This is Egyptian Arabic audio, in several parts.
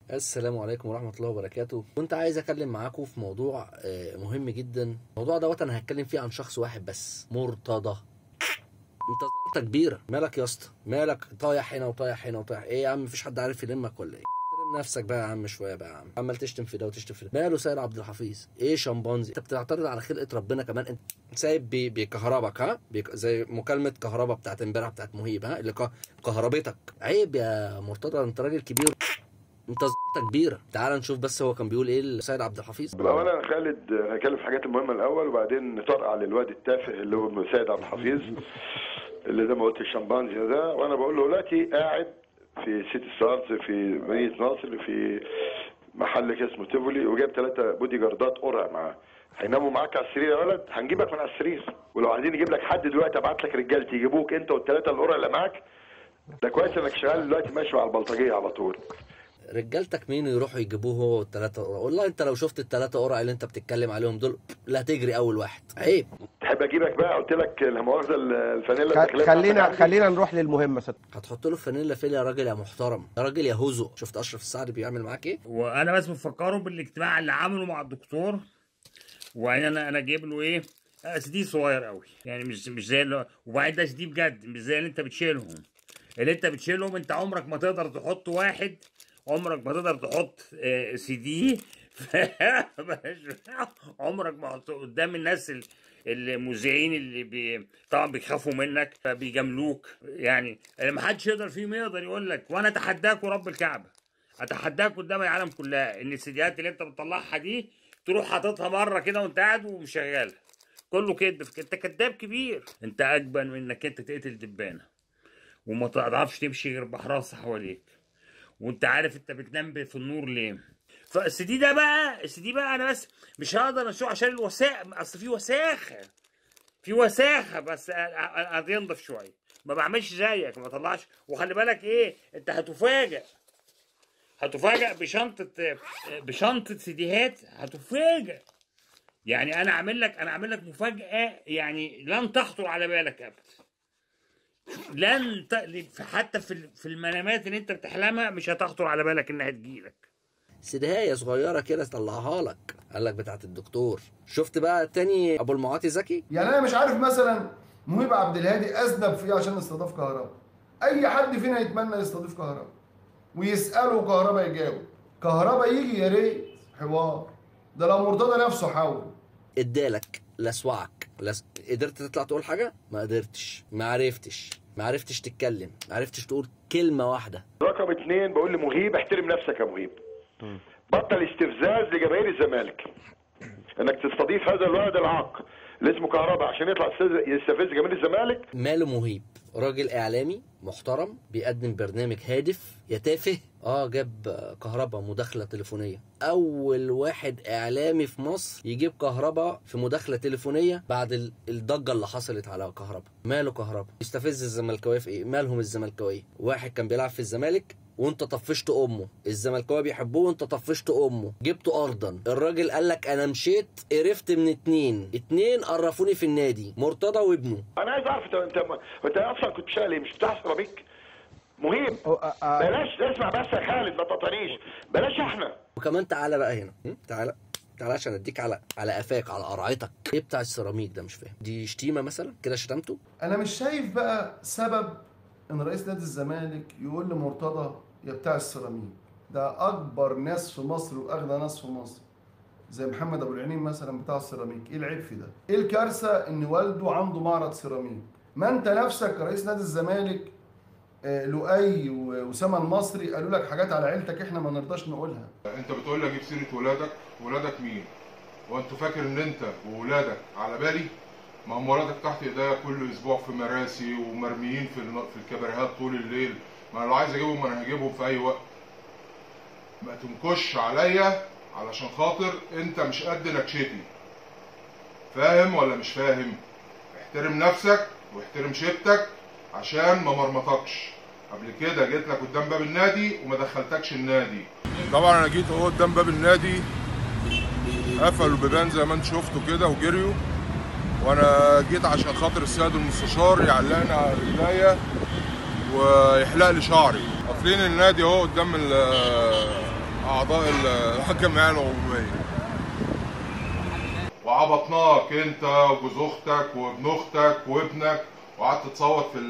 السلام عليكم ورحمة الله وبركاته كنت عايز أتكلم معاكم في موضوع آه، مهم جدا الموضوع دوت أنا هتكلم فيه عن شخص واحد بس مرتضى انت زرطة كبيرة مالك يا اسطى مالك طايح هنا وطايح هنا وطايح ايه يا عم مفيش حد عارف يلمك ولا ايه احترم نفسك بقى يا عم شويه بقى يا عم عمال تشتم في ده وتشتم في ده ماله سيد عبد الحفيظ ايه شمبانزي انت بتعترض على خلقه ربنا كمان انت سايب بي- بيكهربك ها بيك... زي مكالمه كهرباء بتاعت امبارح بتاعت مهيب ها اللي ك... كهربتك عيب يا مرتضى انت راجل كبير انت زرطة كبيره تعال نشوف بس هو كان بيقول ايه لسيد عبد الحفيظ اولا خالد هنتكلم في الحاجات المهمه الاول وبعدين نطرقع للواد التافه اللي هو سيد عبد الحفيظ اللي زي ما قلت الشمبانزي ده وانا بقول له دلوقتي قاعد في سيتي ستارز في مدينه ناصر في محل كده اسمه تيفولي وجايب ثلاثه بودي جاردات قرع معاه هيناموا معاك على السرير يا ولد هنجيبك من على السرير ولو عايزين نجيب لك حد دلوقتي ابعت لك رجالتي يجيبوك انت والثلاثه القرع اللي معاك ده كويس انك شغال دلوقتي ماشي مع البلطجيه على طول رجالتك مين يروحوا يجيبوه هو والثلاثه قرع والله انت لو شفت الثلاثه قرع اللي انت بتتكلم عليهم دول لا تجري اول واحد عيب تحب اجيبك بقى قلت لك لا مؤاخذه الفانيلا خ- الداخلية خلينا بتاعتك عندي. خلينا نروح للمهمه ست هتحط له فانيلا فيل يا راجل يا محترم يا راجل يا هزو شفت اشرف السعد بيعمل معاك ايه وانا بس بفكره بالاجتماع اللي عمله مع الدكتور وبعدين انا انا جايب له ايه اس دي صغير قوي يعني مش مش زي اللي وبعدين ده اس دي بجد مش زي اللي انت بتشيلهم اللي انت بتشيلهم انت عمرك ما تقدر تحط واحد عمرك ما تقدر تحط آه، سي دي عمرك ما تحط قدام الناس ال- المذيعين اللي بي... طبعا بيخافوا منك فبيجاملوك يعني ما حدش يقدر فيهم يقدر يقول لك وانا اتحداك ورب الكعبه اتحداك قدام العالم كلها ان السيديات اللي انت بتطلعها دي تروح حاططها بره كده وانت قاعد ومشغلها كله كذب انت كذاب كبير انت اجبن من انك انت تقتل دبانه وما تعرفش تمشي غير بحراسه حواليك وانت عارف انت بتنام في النور ليه فالس دي ده بقى الس دي بقى انا بس مش هقدر اشوف عشان الوساخ اصل في وساخه في وساخه بس هتنضف شويه ما بعملش زيك ما بطلعش وخلي بالك ايه انت هتفاجئ هتفاجئ بشنطه بشنطه سيديهات هتفاجئ يعني انا اعمل لك انا اعمل لك مفاجاه يعني لن تخطر على بالك ابدا لن ت... حتى في في المنامات اللي انت بتحلمها مش هتخطر على بالك انها تجيلك سيدهاية صغيرة كده طلعها لك قال لك بتاعت الدكتور شفت بقى التاني ابو المعاطي زكي يعني انا مش عارف مثلا مهيب عبد الهادي اذنب في ايه عشان استضاف كهرباء اي حد فينا يتمنى يستضيف كهرباء ويساله كهرباء يجاوب كهرباء يجي يا ريت حوار ده لو مرتضى نفسه حاول ادالك لسوعك لس... قدرت تطلع تقول حاجة ما قدرتش ما عرفتش ما عرفتش تتكلم ما عرفتش تقول كلمة واحدة رقم اثنين بقول لمهيب احترم نفسك يا مهيب بطل استفزاز لجماهير الزمالك انك تستضيف هذا الولد العاق اللي اسمه كهرباء عشان يطلع يستفز- يستفز جماهير الزمالك ماله مهيب راجل اعلامي محترم بيقدم برنامج هادف يا تافه اه جاب كهرباء مداخله تليفونيه اول واحد اعلامي في مصر يجيب كهرباء في مداخله تليفونيه بعد ال- الضجه اللي حصلت على كهرباء ماله كهرباء يستفز الزملكاويه في ايه مالهم الزملكاويه واحد كان بيلعب في الزمالك وانت طفشت امه الزملكاويه بيحبوه وانت طفشت امه جبته ارضا الراجل قال لك انا مشيت قرفت من اتنين اتنين قرفوني في النادي مرتضى وابنه انا عايز اعرف انت انت انت اصلا كنت شغال ايه مش بتاع سيراميك مهيب أو- آ- آ- بلاش اسمع بس يا خالد ما تقطعنيش بلاش احنا وكمان تعالى بقى هنا م? تعالى تعالى عشان اديك على على قفاك على قرعتك ايه بتاع السيراميك ده مش فاهم دي شتيمه مثلا كده شتمته انا مش شايف بقى سبب ان رئيس نادي الزمالك يقول لمرتضى يا بتاع السيراميك ده اكبر ناس في مصر واغنى ناس في مصر زي محمد ابو العينين مثلا بتاع السيراميك ايه العيب في ده ايه الكارثه ان والده عنده معرض سيراميك ما انت نفسك رئيس نادي الزمالك آه، لؤي واسامه المصري قالوا لك حاجات على عيلتك احنا ما نرضاش نقولها انت بتقول لي اجيب سيره ولادك ولادك مين هو انت فاكر ان انت وولادك على بالي ما هم ولادك تحت ايديا كل اسبوع في مراسي ومرميين في الن- في الكباريهات طول الليل ما انا لو عايز اجيبهم ما انا هجيبهم في اي وقت ما تنكش عليا علشان خاطر انت مش قد نكشتي فاهم ولا مش فاهم احترم نفسك واحترم شيبتك عشان ما مرمطكش قبل كده جيت لك قدام باب النادي وما دخلتكش النادي طبعا انا جيت اهو قدام باب النادي قفلوا البيبان زي ما انت شفتوا كده وجريوا وانا جيت عشان خاطر السيد المستشار يعلقني على رجليا ويحلق لي شعري قافلين النادي اهو قدام ال- اعضاء الجمعيه العموميه وعبطناك انت وجوز اختك وابن اختك وابنك وقعدت تصوت في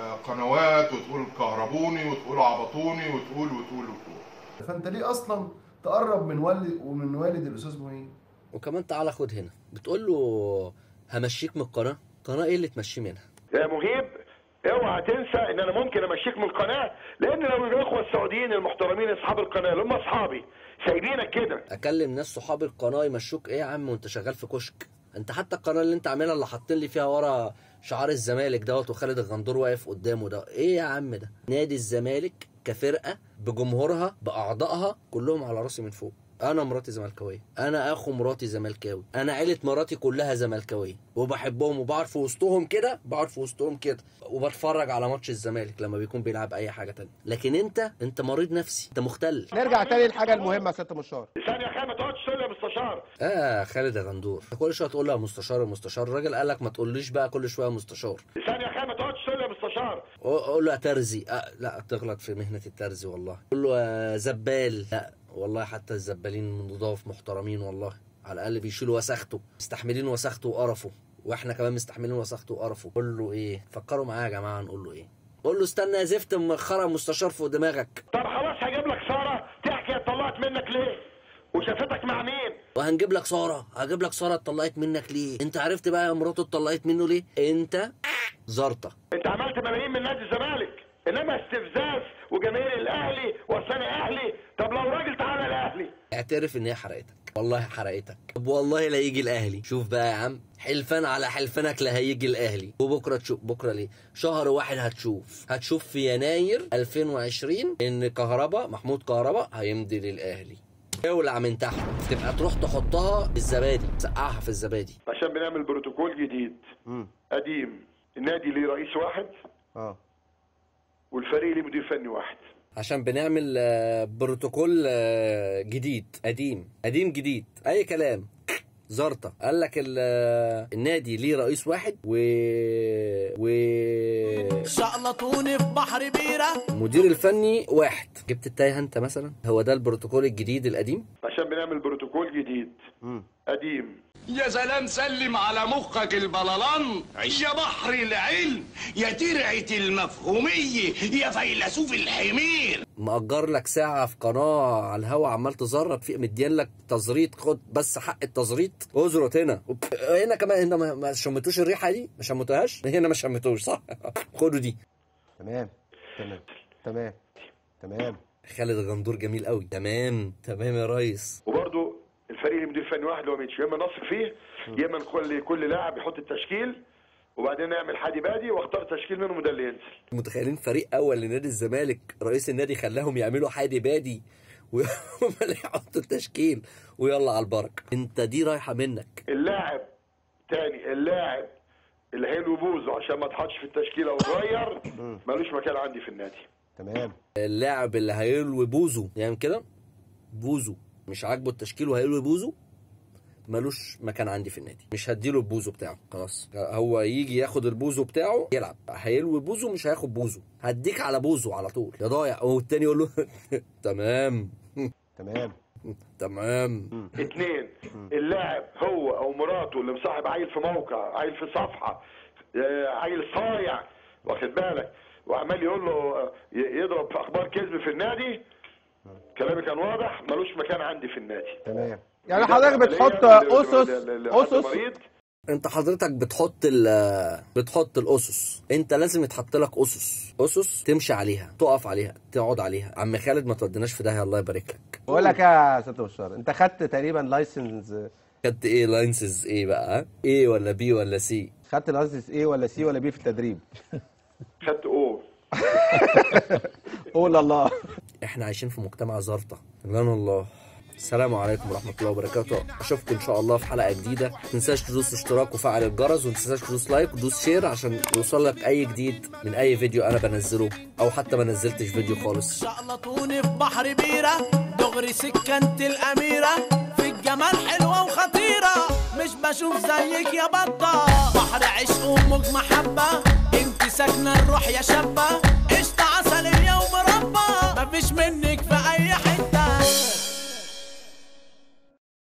القنوات وتقول كهربوني وتقول عبطوني وتقول وتقول وتقول فانت ليه اصلا تقرب من والد ومن والد الاستاذ مهين وكمان تعالى خد هنا بتقول له همشيك من القناه قناه ايه اللي تمشي منها يا مهيب اوعى تنسى ان انا ممكن امشيك من القناه لان لو الاخوه السعوديين المحترمين اصحاب القناه اللي هم اصحابي سايبينك كده اكلم ناس صحاب القناه يمشوك ايه يا عم وانت شغال في كشك انت حتى القناه اللي انت عاملها اللي حاطين لي فيها ورا شعار الزمالك دوت وخالد الغندور واقف قدامه ده ايه يا عم ده نادي الزمالك كفرقه بجمهورها باعضائها كلهم على راسي من فوق انا مراتي زملكاويه انا اخو مراتي زملكاوي انا عيله مراتي كلها زملكاويه وبحبهم وبقعد في وسطهم كده بقعد في وسطهم كده وبتفرج على ماتش الزمالك لما بيكون بيلعب اي حاجه تانية لكن انت انت مريض نفسي انت مختل نرجع تاني للحاجه المهمه يا سياده مشار ثانيه يا خالد ما تقعدش تقول لي يا مستشار اه خالد يا غندور أنت كل شويه تقول له يا مستشار يا مستشار الراجل قال لك ما تقوليش بقى كل شويه مستشار ثانيه يا خالد ما تقعدش تقول لي يا مستشار قول له يا ترزي آه لا تغلط في مهنه الترزي والله قول له يا زبال لا والله حتى الزبالين نضاف محترمين والله على الاقل بيشيلوا وسخته مستحملين وسخته وقرفه واحنا كمان مستحملين وسخته وقرفه قول له ايه فكروا معايا يا جماعه نقول له ايه قول له استنى يا زفت مخرة مستشار فوق دماغك طب خلاص هجيب لك ساره تحكي اتطلقت منك ليه وشافتك مع مين وهنجيب لك ساره هجيب لك ساره اتطلقت منك ليه انت عرفت بقى يا مراته اتطلقت منه ليه انت زرطه انت عملت ملايين من نادي الزمالك انما استفزاز وجماهير الاهلي واصل انا اهلي طب لو راجل تعالى الاهلي اعترف ان هي حرقتك والله حرقتك طب والله لا يجي الاهلي شوف بقى يا عم حلفان على حلفانك لا هيجي الاهلي وبكره تشوف بكره ليه شهر واحد هتشوف هتشوف في يناير 2020 ان كهربا محمود كهربا هيمضي للاهلي اولع من تحت تبقى تروح تحطها في الزبادي تسقعها في الزبادي عشان بنعمل بروتوكول جديد امم قديم النادي ليه رئيس واحد اه والفريق ليه مدير فني واحد عشان بنعمل آه، بروتوكول آه، جديد قديم قديم جديد اي كلام زرطة قال لك ال- آه، النادي ليه رئيس واحد و و شقلطوني في بحر بيرة المدير الفني واحد جبت التايه انت مثلا هو ده البروتوكول الجديد القديم عشان بنعمل بروتوكول جديد امم قديم يا سلام سلم على مخك البلالان يا بحر العلم يا ترعة المفهومية يا فيلسوف الحمير مأجر لك ساعة في قناة على الهوا عمال تزرط في مدين لك تزريط خد بس حق التزريط ازرط هنا أوب. هنا كمان هنا ما- ما شمتوش الريحة دي ما شمتوهاش هنا ما شمتوش صح خدوا دي تمام تمام تمام تمام خالد غندور جميل قوي تمام تمام يا ريس وبرضه الفريق ليه مدير فني واحد اللي هو ميتشو يا اما نثق فيه يا اما كل كل لاعب يحط التشكيل وبعدين نعمل حادي بادي واختار تشكيل منهم وده اللي ينزل متخيلين فريق اول لنادي الزمالك رئيس النادي خلاهم يعملوا حادي بادي وهم اللي يحطوا التشكيل ويلا على البركه انت دي رايحه منك اللاعب تاني اللاعب اللي هيلو بوزه عشان ما اتحطش في التشكيله واتغير ملوش مكان عندي في النادي تمام اللاعب اللي هيلوي بوزو يعمل كده بوزو مش عاجبه التشكيل وهيلوي بوزو ملوش مكان عندي في النادي مش هديله البوزو بتاعه خلاص هو يجي ياخد البوزو بتاعه يلعب هيلوي بوزو مش هياخد بوزو هديك على بوزو على طول يا ضايع والتاني يقول له تمام تمام تمام اتنين اللاعب هو او مراته اللي مصاحب عيل في موقع عيل في صفحه آه، عيل صايع واخد بالك وعمال يقول له آه، ي- يضرب في اخبار كذب في النادي كلامي كان واضح ملوش مكان عندي في النادي تمام يعني حضرتك بتحط عملية اسس ل- ل- لحد اسس مريض انت حضرتك بتحط ال بتحط الاسس انت لازم يتحط لك اسس اسس تمشي عليها تقف عليها تقعد عليها عم خالد ما توديناش في داهيه الله يبارك لك بقول لك يا سياده بشار انت خدت تقريبا لايسنس خدت ايه لاينسز ايه بقى ايه ولا بي ولا سي خدت لايسنس ايه ولا سي ولا بي في التدريب خدت او قول الله احنا عايشين في مجتمع زرطه لنا الله السلام عليكم ورحمة الله وبركاته أشوفكم إن شاء الله في حلقة جديدة ما تنساش تدوس اشتراك وفعل الجرس وما تنساش تدوس لايك ودوس شير عشان يوصلك أي جديد من أي فيديو أنا بنزله أو حتى ما نزلتش فيديو خالص شقلطوني في بحر بيرة دغري سكنت الأميرة في الجمال حلوة وخطيرة مش بشوف زيك يا بطة بحر عشق وموج محبة انت ساكنة الروح يا شابة قشطة عسلية ومربى مفيش منك في أي حتة